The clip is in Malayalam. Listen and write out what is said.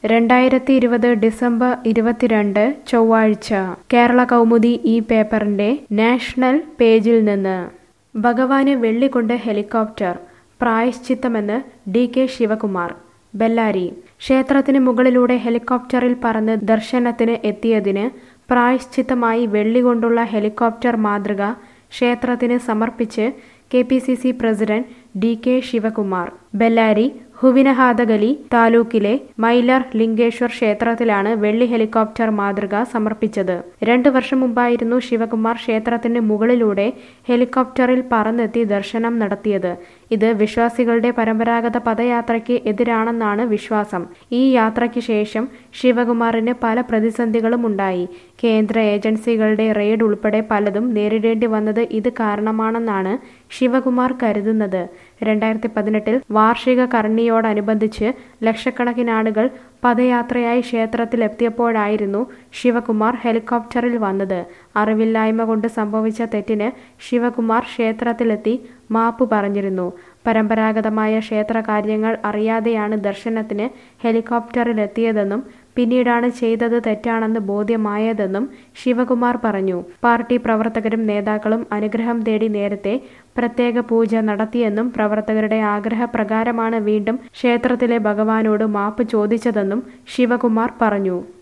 രണ്ടായിരത്തി ഇരുപത് ഡിസംബർ ഇരുപത്തിരണ്ട് ചൊവ്വാഴ്ച കേരള കൗമുദി ഈ പേപ്പറിന്റെ നാഷണൽ പേജിൽ നിന്ന് ഭഗവാന് വെള്ളി കൊണ്ട് ഹെലികോപ്റ്റർ പ്രായശ്ചിത്തമെന്ന് ഡി കെ ശിവകുമാർ ബെല്ലാരി ക്ഷേത്രത്തിന് മുകളിലൂടെ ഹെലികോപ്റ്ററിൽ പറന്ന് ദർശനത്തിന് എത്തിയതിന് പ്രായശ്ചിത്തമായി വെള്ളി കൊണ്ടുള്ള ഹെലികോപ്റ്റർ മാതൃക ക്ഷേത്രത്തിന് സമർപ്പിച്ച് K P C C president D K Shivakumar Bellary Huvinahadagali താലൂക്കിലെ മൈലർ ലിംഗേശ്വർ ക്ഷേത്രത്തിലാണ് വെള്ളി ഹെലികോപ്റ്റർ മാതൃക സമർപ്പിച്ചത് രണ്ടു വർഷം മുമ്പായിരുന്നു ശിവകുമാർ ക്ഷേത്രത്തിന് മുകളിലൂടെ ഹെലികോപ്റ്ററിൽ പറന്നെത്തി ദർശനം നടത്തിയത് ഇത് വിശ്വാസികളുടെ പരമ്പരാഗത പദയാത്രയ്ക്ക് എതിരാണെന്നാണ് വിശ്വാസം ഈ യാത്രയ്ക്ക് ശേഷം ശിവകുമാറിന് പല പ്രതിസന്ധികളും ഉണ്ടായി കേന്ദ്ര ഏജൻസികളുടെ റെയ്ഡ് ഉൾപ്പെടെ പലതും നേരിടേണ്ടി വന്നത് ഇത് കാരണമാണെന്നാണ് ശിവകുമാർ കരുതുന്നത് രണ്ടായിരത്തി പതിനെട്ടിൽ വാർഷിക കർണിയോടനുബന്ധിച്ച് ലക്ഷക്കണക്കിന് ആളുകൾ പദയാത്രയായി ക്ഷേത്രത്തിലെത്തിയപ്പോഴായിരുന്നു ശിവകുമാർ ഹെലികോപ്റ്ററിൽ വന്നത് അറിവില്ലായ്മ കൊണ്ട് സംഭവിച്ച തെറ്റിന് ശിവകുമാർ ക്ഷേത്രത്തിലെത്തി മാപ്പ് പറഞ്ഞിരുന്നു പരമ്പരാഗതമായ ക്ഷേത്ര കാര്യങ്ങൾ അറിയാതെയാണ് ദർശനത്തിന് ഹെലികോപ്റ്ററിലെത്തിയതെന്നും പിന്നീടാണ് ചെയ്തത് തെറ്റാണെന്ന് ബോധ്യമായതെന്നും ശിവകുമാർ പറഞ്ഞു പാർട്ടി പ്രവർത്തകരും നേതാക്കളും അനുഗ്രഹം തേടി നേരത്തെ പ്രത്യേക പൂജ നടത്തിയെന്നും പ്രവർത്തകരുടെ ആഗ്രഹപ്രകാരമാണ് വീണ്ടും ക്ഷേത്രത്തിലെ ഭഗവാനോട് മാപ്പ് ചോദിച്ചതെന്നും ശിവകുമാർ പറഞ്ഞു